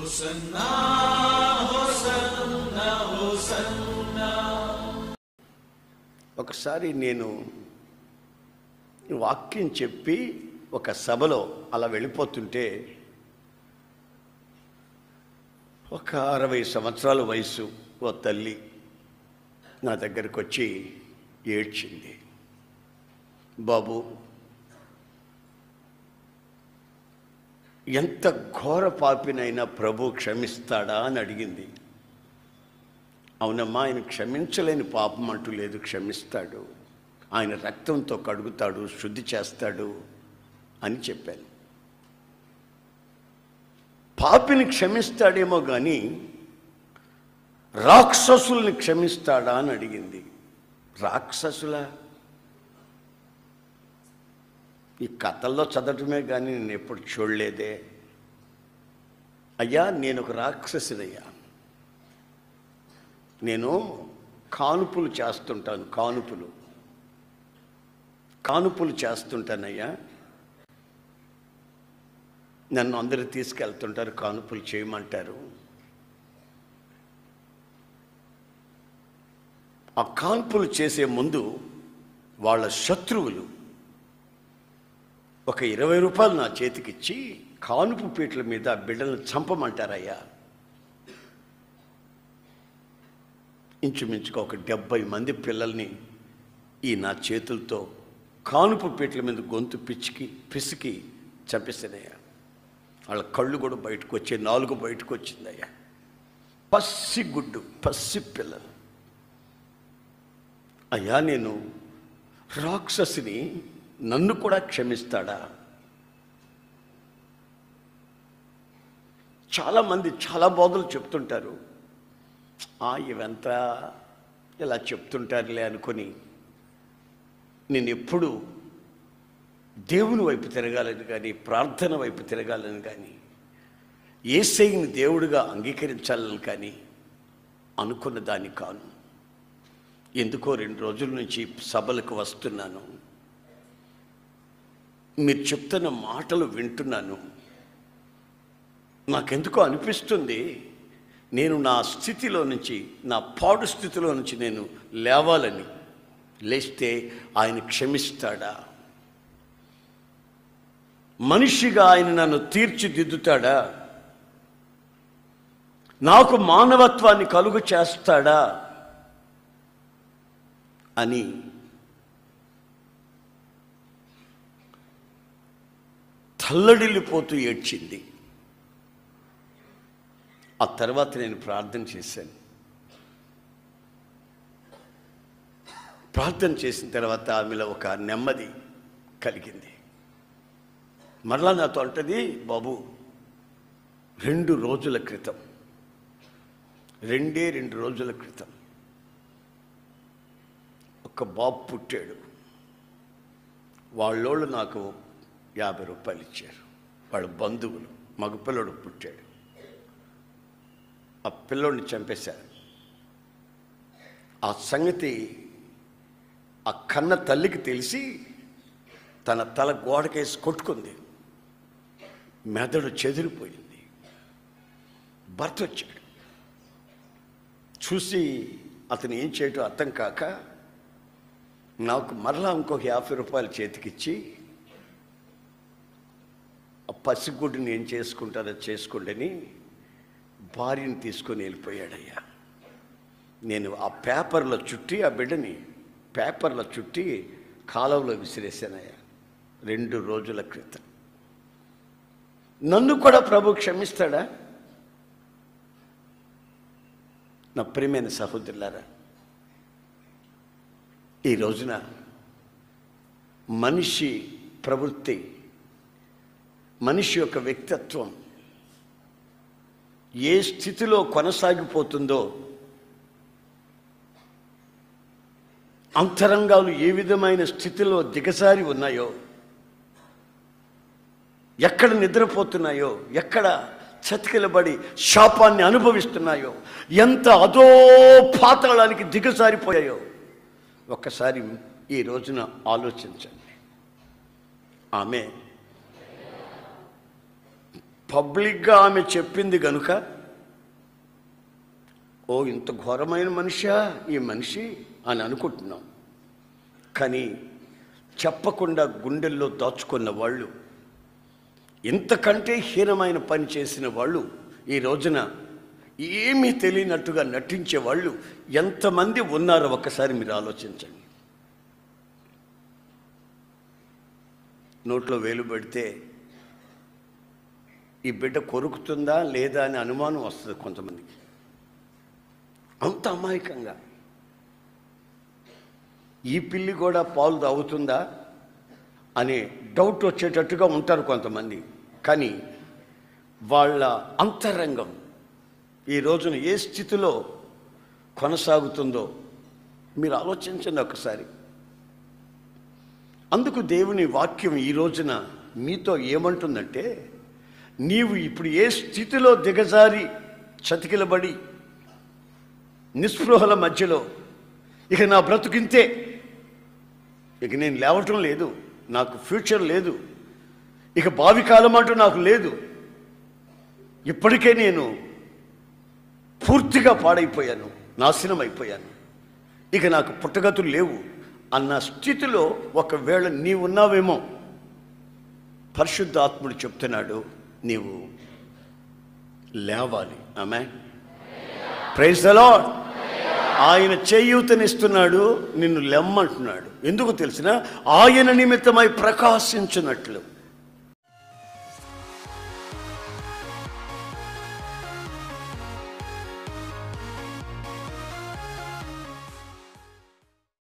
ఒకసారి నేను వాక్యం చెప్పి ఒక సభలో అలా వెళ్ళిపోతుంటే ఒక అరవై సంవత్సరాల వయసు ఓ తల్లి నా దగ్గరకు వచ్చి ఏడ్చింది బాబు ఎంత ఘోర పాపినైనా ప్రభు క్షమిస్తాడా అని అడిగింది అవునమ్మా ఆయన క్షమించలేని పాపం అంటూ లేదు క్షమిస్తాడు ఆయన రక్తంతో కడుగుతాడు శుద్ధి చేస్తాడు అని చెప్పాను పాపిని క్షమిస్తాడేమో కానీ రాక్షసుల్ని క్షమిస్తాడా అని అడిగింది రాక్షసుల ఈ కథల్లో చదవటమే కానీ నేను ఎప్పుడు చూడలేదే అయ్యా నేను ఒక రాక్షసుడయ్యా నేను కానుపులు చేస్తుంటాను కానుపులు కానుపులు చేస్తుంటానయ్యా నన్ను అందరూ తీసుకెళ్తుంటారు కానుపులు చేయమంటారు ఆ కాన్పులు చేసే ముందు వాళ్ళ శత్రువులు ఒక ఇరవై రూపాయలు నా చేతికిచ్చి కానుపు పీటల మీద బిడ్డలను చంపమంటారయ్యా ఇంచుమించుగా ఒక డెబ్బై మంది పిల్లల్ని ఈ నా చేతులతో కానుపు పీటల మీద గొంతు పిచ్చికి పిసికి చంపేసానయ్యా వాళ్ళ కళ్ళు కూడా బయటకు వచ్చే నాలుగు బయటకు వచ్చిందయ్యా పసి గుడ్డు పసి పిల్లలు అయ్యా నేను రాక్షసిని నన్ను కూడా క్షమిస్తాడా చాలామంది చాలా బోధలు చెప్తుంటారు "ఆ, ఇవంతా ఇలా చెప్తుంటారులే అనుకొని నేను ఎప్పుడు దేవుని వైపు తిరగాలని కానీ ప్రార్థన వైపు తిరగాలని కానీ ఏసైని దేవుడిగా అంగీకరించాలని కానీ అనుకున్న దాన్ని కాను ఎందుకో రెండు రోజుల నుంచి సభలకు వస్తున్నాను మీరు చెప్తున్న మాటలు వింటున్నాను నాకెందుకో అనిపిస్తుంది నేను నా స్థితిలో నుంచి నా పాడు స్థితిలో నుంచి నేను లేవాలని లేస్తే ఆయన క్షమిస్తాడా మనిషిగా ఆయన నన్ను తీర్చిదిద్దుతాడా నాకు మానవత్వాన్ని కలుగు చేస్తాడా అని తల్లడిల్లిపోతూ ఏడ్చింది ఆ తర్వాత నేను ప్రార్థన చేశాను ప్రార్థన చేసిన తర్వాత ఆమెలో ఒక నెమ్మది కలిగింది మరలా నాతో అంటది బాబు రెండు రోజుల క్రితం రెండే రెండు రోజుల క్రితం ఒక బాబు పుట్టాడు వాళ్ళోళ్ళు నాకు యాభై రూపాయలు ఇచ్చారు వాళ్ళ బంధువులు మగపిల్లడు పుట్టాడు ఆ పిల్లోడిని చంపేశారు ఆ సంగతి ఆ కన్న తల్లికి తెలిసి తన తల గోడకేసి కొట్టుకుంది మెదడు చెదిరిపోయింది భర్త వచ్చాడు చూసి అతను ఏం చేయటం అర్థం కాక నాకు మరలా ఇంకొక యాభై రూపాయలు చేతికిచ్చి ఆ పసిగుడ్డుని ఏం చేసుకుంటారో చేసుకోండి భార్యని తీసుకొని వెళ్ళిపోయాడయ్యా నేను ఆ పేపర్లో చుట్టి ఆ బిడ్డని పేపర్లో చుట్టి కాలువలో విసిరేసానయ్యా రెండు రోజుల క్రితం నన్ను కూడా ప్రభు క్షమిస్తాడా నా ప్రియమైన సహోదరులారా ఈ రోజున మనిషి ప్రవృత్తి మనిషి యొక్క వ్యక్తిత్వం ఏ స్థితిలో కొనసాగిపోతుందో అంతరంగాలు ఏ విధమైన స్థితిలో దిగజారి ఉన్నాయో ఎక్కడ నిద్రపోతున్నాయో ఎక్కడ చతికిలబడి శాపాన్ని అనుభవిస్తున్నాయో ఎంత అదో పాతాళానికి దిగజారిపోయాయో ఒక్కసారి ఈ రోజున ఆలోచించండి ఆమె పబ్లిక్గా ఆమె చెప్పింది గనుక ఓ ఇంత ఘోరమైన మనిషా ఈ మనిషి అని అనుకుంటున్నాం కానీ చెప్పకుండా గుండెల్లో దాచుకున్న వాళ్ళు ఇంతకంటే హీనమైన పని చేసిన వాళ్ళు ఈ రోజున ఏమీ తెలియనట్టుగా నటించే వాళ్ళు ఎంతమంది ఉన్నారో ఒక్కసారి మీరు ఆలోచించండి నోట్లో వేలు పెడితే ఈ బిడ్డ కొరుకుతుందా లేదా అనే అనుమానం వస్తుంది కొంతమందికి అంత అమాయకంగా ఈ పిల్లి కూడా పాలు తాగుతుందా అనే డౌట్ వచ్చేటట్టుగా ఉంటారు కొంతమంది కానీ వాళ్ళ అంతరంగం ఈ రోజున ఏ స్థితిలో కొనసాగుతుందో మీరు ఆలోచించండి ఒకసారి అందుకు దేవుని వాక్యం ఈ రోజున మీతో ఏమంటుందంటే నీవు ఇప్పుడు ఏ స్థితిలో దిగజారి చతికిలబడి నిస్పృహల మధ్యలో ఇక నా బ్రతుకింతే ఇక నేను లేవటం లేదు నాకు ఫ్యూచర్ లేదు ఇక భావి కాలం అంటూ నాకు లేదు ఇప్పటికే నేను పూర్తిగా పాడైపోయాను నాశనం అయిపోయాను ఇక నాకు పుట్టగతులు లేవు అన్న స్థితిలో ఒకవేళ నీవు ఉన్నావేమో పరిశుద్ధ ఆత్ముడు చెప్తున్నాడు నీవు లేవాలి ఆమె ప్రైజ్ ద లార్డ్ ఆయన చేయూతనిస్తున్నాడు నిన్ను లెమ్మంటున్నాడు ఎందుకు తెలిసిన ఆయన నిమిత్తమై ప్రకాశించినట్లు